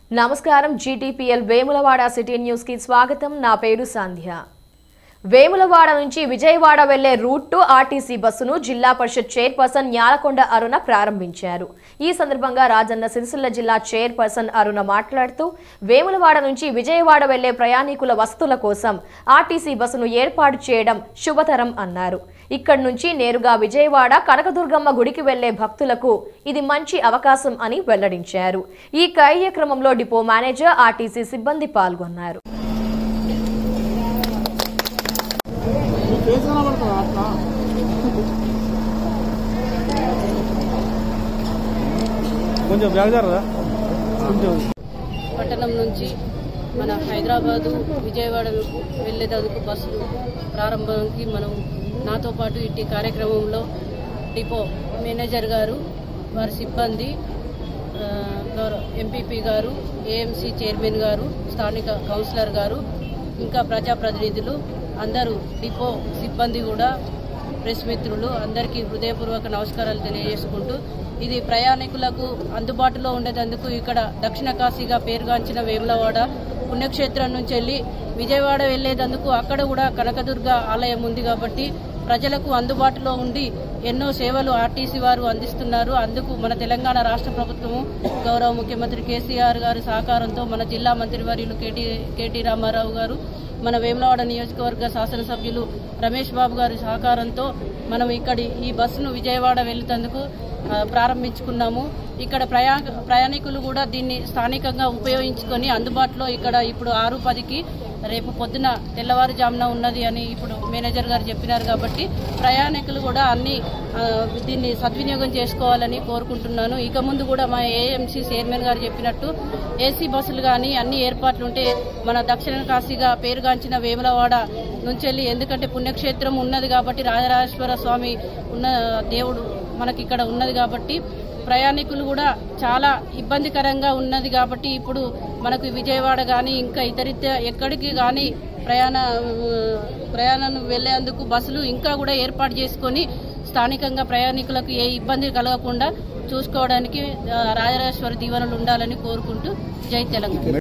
నమస్కారం GTPL Vemulawada city news కి స్వాగతం నా పేరు సంధ్య వేములవాడ నుంచి విజయవాడ వెళ్లే రూట్ టు ఆర్టీసీ బస్సును జిల్లా పరిషత్ చైర్పర్సన్ న్యాలకొండ అరుణ ప్రారంభించారు ఈ సందర్భంగా రాజన్న సిరిసిల్ల జిల్లా చైర్పర్సన్ అరుణ మాట్లాడుతూ వేములవాడ నుంచి విజయవాడ వెళ్లే ప్రయాణికుల వస్తువుల కోసం ఆర్టీసీ బస్సును ఏర్పాటు చేయడం శుభతరం అన్నారు ఇక్కడి నుంచి నేరుగా విజయవాడ కనకదుర్గమ్మ గుడికి వెళ్లే భక్తులకు ఇది మంచి అవకాశం అని వెల్లడించారు ఈ కార్యక్రమంలో డిపో మేనేజర్ ఆర్టీసీ సిబ్బంది పాల్గొన్నారు ఫేస్ కనబడుతుందా అట్లా కొంచెం బ్యాగ్ జరదా కొంచెం పట్టణం నుంచి మన హైదరాబాదు విజయవాడ వెళ్ళేందుకు బస్సులు ప్రారంభానికి మనం నాతో పాటు ఇట్టి కార్యక్రమంలో డిపో మేనేజర్ గారు వారి సిబ్బంది ఆ, గౌరవ ఎంపీపీ గారు ఏఎంసీ చైర్మన్ గారు స్థానిక కౌన్సిలర్ గారు ఇంకా ప్రజాప్రతినిధులు అందరూ డిపో సిబ్బంది కూడా ప్రెస్ మిత్రులు అందరికీ హృదయపూర్వక నమస్కారాలు తెలియజేసుకుంటూ ఇది ప్రయాణికులకు అందుబాటులో ఉండేందుకు ఇక్కడ దక్షిణ కాశీగా పేరుగాంచిన వేములవాడ పుణ్యక్షేత్రం నుంచి వెళ్ళి విజయవాడ వెళ్లేందుకు అక్కడ కూడా కనకదుర్గ ఆలయం ఉంది కాబట్టి ప్రజలకు అందుబాటులో ఉండి ఎన్నో సేవలు ఆర్టీసీ వారు అందిస్తున్నారు అందుకు మన తెలంగాణ రాష్ట్ర ప్రభుత్వము గౌరవ ముఖ్యమంత్రి కేసీఆర్ గారి సహకారంతో మన జిల్లా మంత్రివర్యులు కేటీ కేటీ రామారావు గారు మన వేములవాడ నియోజకవర్గ శాసనసభ్యులు రమేష్ బాబు గారి సహకారంతో మనం ఇక్కడి ఈ బస్సును విజయవాడ వెళ్లేందుకు ఆ, ప్రారంభించుకున్నాము ఇక్కడ ప్రయా ప్రయాణికులు కూడా దీన్ని స్థానికంగా ఉపయోగించుకొని అందుబాటులో ఇక్కడ ఇప్పుడు ఆరు పదికి రేపు పొద్దున తెల్లవారుజామున ఉన్నది అని ఇప్పుడు మేనేజర్ గారు చెప్పినారు కాబట్టి ప్రయాణికులు కూడా అన్ని ఆ, దీన్ని సద్వినియోగం చేసుకోవాలని కోరుకుంటున్నాను ఇక ముందు కూడా మా ఏఎంసీ చైర్మన్ గారు చెప్పినట్టు ఏసీ బస్సులు కానీ అన్ని ఏర్పాట్లు ఉంటే మన దక్షిణ కాశీగా పేరుగాంచిన వేములవాడ నుంచి వెళ్ళి ఎందుకంటే పుణ్యక్షేత్రం ఉన్నది కాబట్టి రాజరాజేశ్వర స్వామి ఉన్న దేవుడు మనకి ఇక్కడ ఉన్నది కాబట్టి ప్రయాణికులు కూడా చాలా ఇబ్బందికరంగా ఉన్నది కాబట్టి ఇప్పుడు మనకు విజయవాడ కానీ ఇంకా ఇతరిత ఎక్కడికి కానీ ప్రయాణ ప్రయాణం వెళ్లేందుకు బస్సులు ఇంకా కూడా ఏర్పాటు చేసుకొని స్థానికంగా ప్రయాణికులకు ఏ ఇబ్బంది కలగకుండా చూసుకోవడానికి ఆ, రాజరాజేశ్వరి దీవెనలు ఉండాలని కోరుకుంటూ జై తెలంగాణ